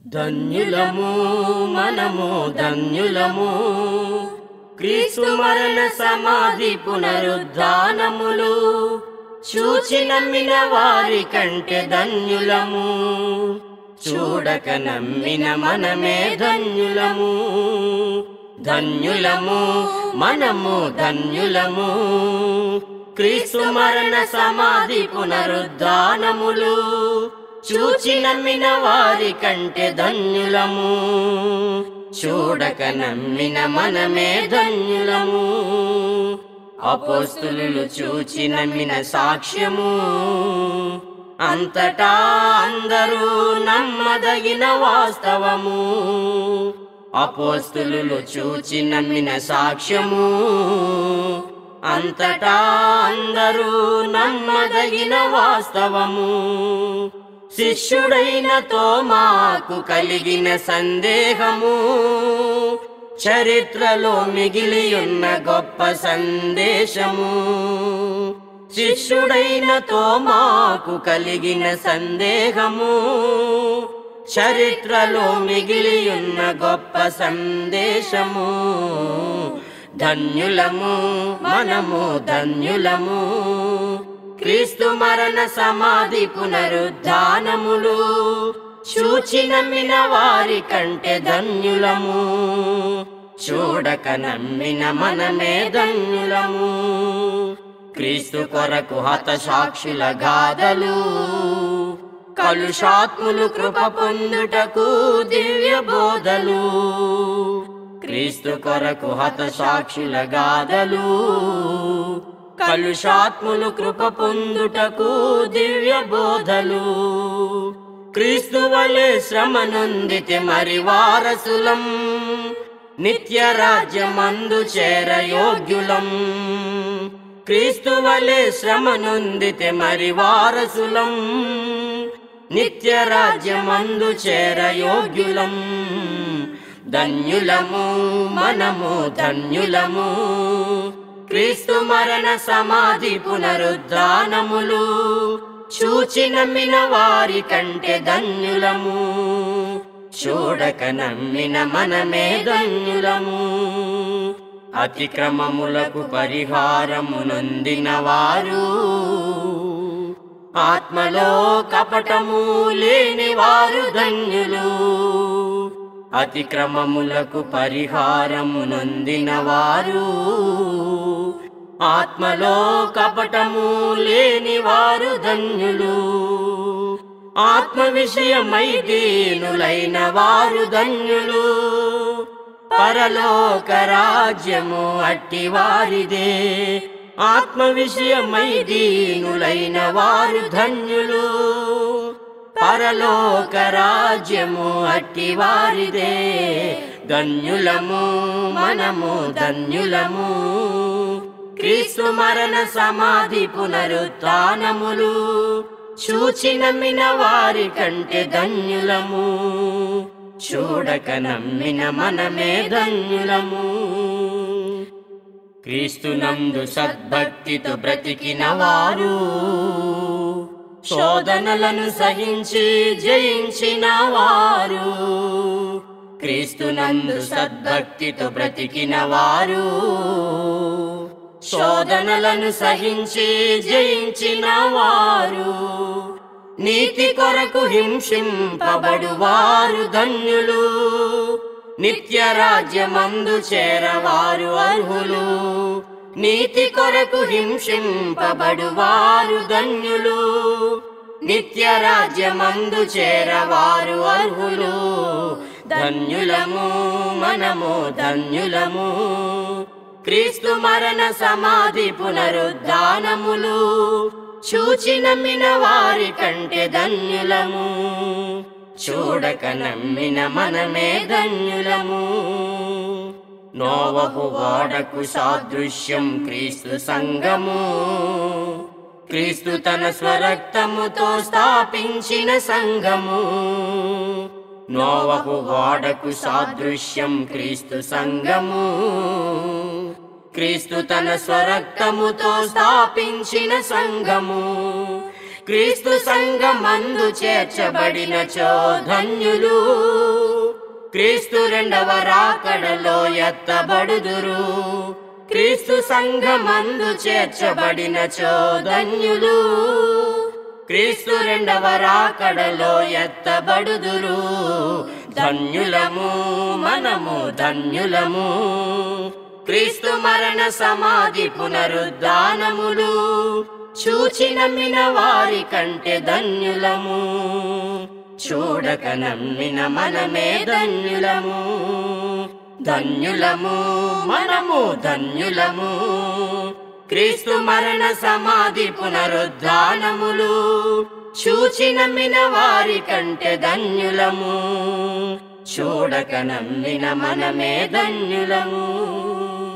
ధన్యులము మనము ధన్యులము క్రీస్తు మరణ సమాధి పునరుద్ధానములు చూచి నమ్మిన వారి కంటే ధన్యులము చూడక నమ్మిన మనమే ధన్యులము ధన్యులము మనము ధన్యులము క్రీస్తు మరణ సమాధి పునరుద్ధానములు చూచి నమ్మిన వారి కంటే ధన్యులము చూడక నమ్మిన మనమే ధన్యులము అపోస్తులు చూచి నమ్మిన సాక్ష్యము అంతటా అందరూ నమ్మదగిన వాస్తవము అపోస్తులు చూచి నమ్మిన సాక్ష్యము అంతటా అందరూ నమ్మదగిన వాస్తవము శిష్యుడైన తోమాకు కలిగిన సందేహము చరిత్రలో మిగిలి ఉన్న గొప్ప సందేశము శిష్యుడైన తోమాకు కలిగిన సందేహము చరిత్రలో మిగిలి ఉన్న గొప్ప సందేశము ధన్యులము మనము ధన్యులము క్రీస్తు మరణ సమాధి పునరుద్ధానములు చూచి నమ్మిన వారి కంటే ధన్యులము చూడక నమ్మిన మనమే ధన్యులము క్రీస్తు కొరకు హత సాక్షుల గాథలు కలుషాత్ములు కృప పొందుటకు దివ్య బోధలు క్రీస్తు కొరకు హత సాక్షుల గాథలు కలుషాత్ములు కృప పొందుటకు దివ్య బోధలు క్రీస్తు వలె శ్రమ నొందితే మరి వారసులం నిత్య రాజ్యమందు చేర యోగ్యులం క్రీస్తు వలె శ్రమ నొందితే మరి వారసులం నిత్య రాజ్యమందు చేర యోగ్యులం ధన్యులము మనము ధన్యులము క్రీస్తు మరణ సమాధి పునరుద్ధానములు చూచి నమ్మిన వారి కంటే ధన్యులము చూడక నమ్మిన మనమే ధన్యులము అతిక్రమములకు పరిహారము నొందిన వారు ఆత్మలో కపటము లేని వారు ధన్యులు అతిక్రమములకు పరిహారము నొందిన వారు ఆత్మలో కపటము లేని వారు ధన్యులు ఆత్మ విషయమై దీనులైన వారు ధన్యులు పరలోక రాజ్యము అట్టి వారిదే ఆత్మ విషయమై దీనులైన వారు ధన్యులు పరలోక రాజ్యము అట్టి వారిదే ధన్యులము మనము ధన్యులము క్రీస్తు మరణ సమాధి పునరుత్నములు చూచి నమ్మిన వారి కంటే ధన్యులము చూడక నమ్మిన మనమే ధన్యులము క్రీస్తునందు సద్భక్తితో బ్రతికిన వారు శోధనలను సహించి జయించిన వారు క్రీస్తునందు సద్భక్తితో బ్రతికిన వారు శోధనలను సహించి జయించిన వారు నీతి కొరకు హింసింపబడు వారు ధన్యులు నిత్య రాజ్యమందు చేరవారు అర్హులు నీతి కొరకు హింసింపబడు వారు ధన్యులు నిత్య రాజ్యమందు చేరవారు అర్హులు ధన్యులము మనము ధన్యులము క్రీస్తు మరణ సమాధి పునరుద్ధానములు చూచి నమ్మిన వారి కంటే ధన్యులము చూడక నమ్మిన మనమే ధన్యులము నోవహు వాడకు సాదృశ్యం క్రీస్తు సంగము క్రీస్తు తన స్వరక్తముతో స్థాపించిన సంఘము నోవహు వాడకు సాదృశ్యం క్రీస్తు సంఘము క్రీస్తు తన స్వరక్తముతో స్థాపించిన సంఘము క్రీస్తు సంగమందు చేర్చబడినచో ధన్యులు క్రీస్తు రెండవ రాకడలో ఎత్తబడుదురు క్రీస్తు సంఘమందు చేర్చబడినచో ధన్యులు క్రీస్తు రెండవ రాకడలో ఎత్తబడుదురు ధన్యులము మనము ధన్యులము క్రీస్తు మరణ సమాధి పునరుద్ధానములు చూచి నమ్మిన వారి కంటే ధన్యులము చూడక నమ్మిన మనమే ధన్యులము ధన్యులము మనము ధన్యులము క్రీస్తు మరణ సమాధి పునరుద్ధానములు చూచి నమ్మిన వారి కంటే ధన్యులము చూడక నమ్మిన మనమే ధన్యులము